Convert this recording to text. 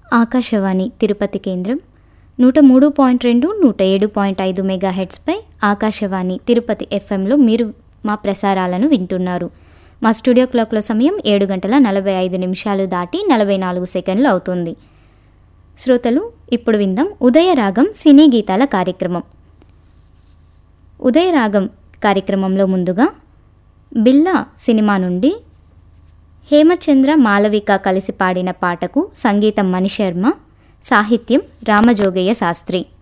ఆకాశవాణి తిరుపతి కేంద్రం నూట మూడు పాయింట్ రెండు నూట ఏడు పాయింట్ ఐదు మెగా హెడ్స్పై ఆకాశవాణి తిరుపతి ఎఫ్ఎంలో మీరు మా ప్రసారాలను వింటున్నారు మా స్టూడియో క్లాక్లో సమయం ఏడు గంటల నలభై ఐదు నిమిషాలు దాటి నలభై నాలుగు సెకండ్లు అవుతుంది శ్రోతలు ఇప్పుడు విందాం ఉదయరాగం సినీ గీతాల కార్యక్రమం ఉదయరాగం కార్యక్రమంలో ముందుగా బిల్లా సినిమా నుండి హేమచంద్ర మాలవిక కలిసి పాడిన పాటకు సంగీతం మణిశర్మ సాహిత్యం రామజోగయ్య శాస్త్రి